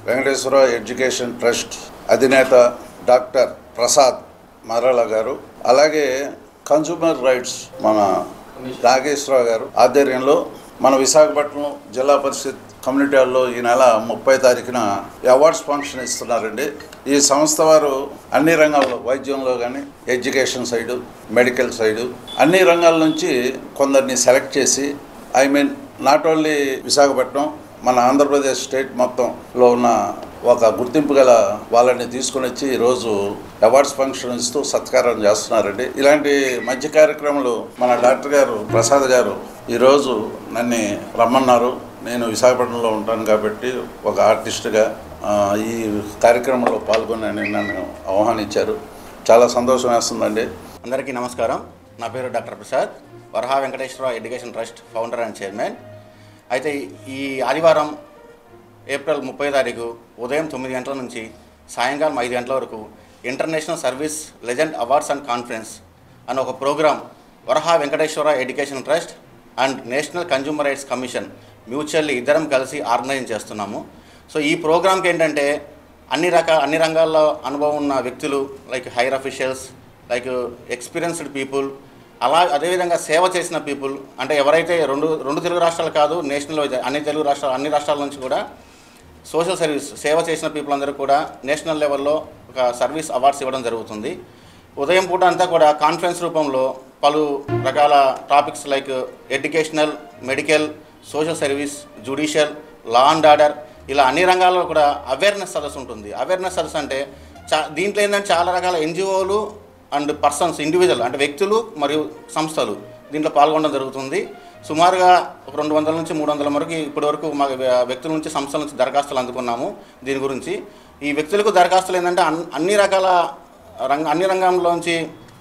Venkateswara education trust అధినేత doctor Prasad మరళ గారు అలాగే కన్సూమర్ రైట్స్ మన నాగేశ్వరరావు గారు ఆధ్వర్యంలో మన విశాఖపట్నం జిల్లా పరిషత్ కమ్యూనిటీ హాల్లో ఈ నెల ముప్పై తారీఖున అవార్డ్స్ ఫంక్షన్ ఇస్తున్నారండి ఈ సంస్థ వారు అన్ని రంగాల్లో వైద్యంలో కానీ ఎడ్యుకేషన్ సైడు మెడికల్ సైడు అన్ని రంగాల నుంచి కొందరిని సెలెక్ట్ చేసి I mean not only Visakhapatnam మన ఆంధ్రప్రదేశ్ స్టేట్ మొత్తంలో ఉన్న ఒక గుర్తింపు గల వాళ్ళని తీసుకొని వచ్చి ఈరోజు అవార్డ్స్ ఫంక్షన్ ఇస్తూ సత్కారం చేస్తున్నారండి ఇలాంటి మంచి కార్యక్రమాలు మన డాక్టర్ గారు ప్రసాద్ గారు ఈరోజు నన్ను రమ్మన్నారు నేను విశాఖపట్నంలో ఉంటాను కాబట్టి ఒక ఆర్టిస్ట్గా ఆ, ఈ కార్యక్రమంలో పాల్గొనని నన్ను ఆహ్వానించారు చాలా సంతోషం వేస్తుందండి అందరికీ నమస్కారం నా పేరు doctor Prasad Varaha Venkateswara education trust founder and chairman అయితే ఈ ఆదివారం ఏప్రిల్ ముప్పై తారీఖు ఉదయం తొమ్మిది గంటల నుంచి సాయంకాలం ఐదు గంటల వరకు international service legend awards and conference అనే ఒక program Varaha Venkateswara education trust and national consumer rights commission mutually ఇద్దరం కలిసి ఆర్గనైజ్ చేస్తున్నాము సో ఈ ప్రోగ్రాంకి ఏంటంటే అన్ని రకాల అన్ని రంగాల్లో అనుభవం ఉన్న వ్యక్తులు like higher officials like experienced people అలా అదేవిధంగా సేవ చేసిన పీపుల్ అంటే ఎవరైతే రెండు రెండు తెలుగు రాష్ట్రాలు కాదు నేషనల్ వైజ్ అన్ని తెలుగు రాష్ట్రాలు అన్ని రాష్ట్రాల నుంచి కూడా సోషల్ సర్వీస్ సేవ చేసిన పీపుల్ అందరూ కూడా నేషనల్ లెవెల్లో ఒక సర్వీస్ అవార్డ్స్ ఇవ్వడం జరుగుతుంది ఉదయం పూట అంతా కూడా కాన్ఫరెన్స్ రూపంలో పలు రకాల topics like educational medical social service judicial law and order ఇలా అన్ని రంగాల్లో కూడా అవేర్నెస్ సదస్సు ఉంటుంది అవేర్నెస్ సదస్సు అంటే చా దీంట్లో ఏంటంటే చాలా రకాల ఎన్జిఓలు అండ్ పర్సన్స్ ఇండివిజువల్ అంటే వ్యక్తులు మరియు సంస్థలు దీంట్లో పాల్గొనడం జరుగుతుంది సుమారుగా ఒక రెండు వందల నుంచి మూడు వందల వరకు ఇప్పటి వరకు మా వ్యక్తుల నుంచి సంస్థల నుంచి దరఖాస్తులు అందుకున్నాము దీని గురించి ఈ వ్యక్తులకు దరఖాస్తులు ఏంటంటే అన్- అన్ని రకాల రంగ అన్ని రంగంలోంచి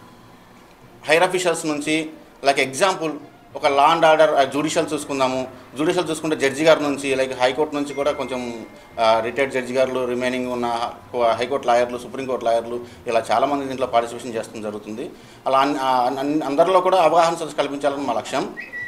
హైర్ అఫీషియల్స్ నుంచి లైక్ ఎగ్జాంపుల్ ఒక లా అండ్ ఆర్డర్ జుడిషియల్ చూసుకుందాము జుడిషియల్ చూసుకుంటే జడ్జి గారి నుంచి లైక్ హైకోర్టు నుంచి కూడా కొంచెం రిటైర్డ్ జడ్జి గారు రిమైనింగ్ ఉన్న హైకోర్టు లాయర్లు సుప్రీంకోర్టు లాయర్లు ఇలా చాలామంది దీంట్లో పార్టిసిపేషన్ చేస్తడం జరుగుతుంది అలా అన్ని- ఆ, అన్ని- అందరిలో కూడా అవగాహన సదస్సు కల్పించాలని మా లక్ష్యం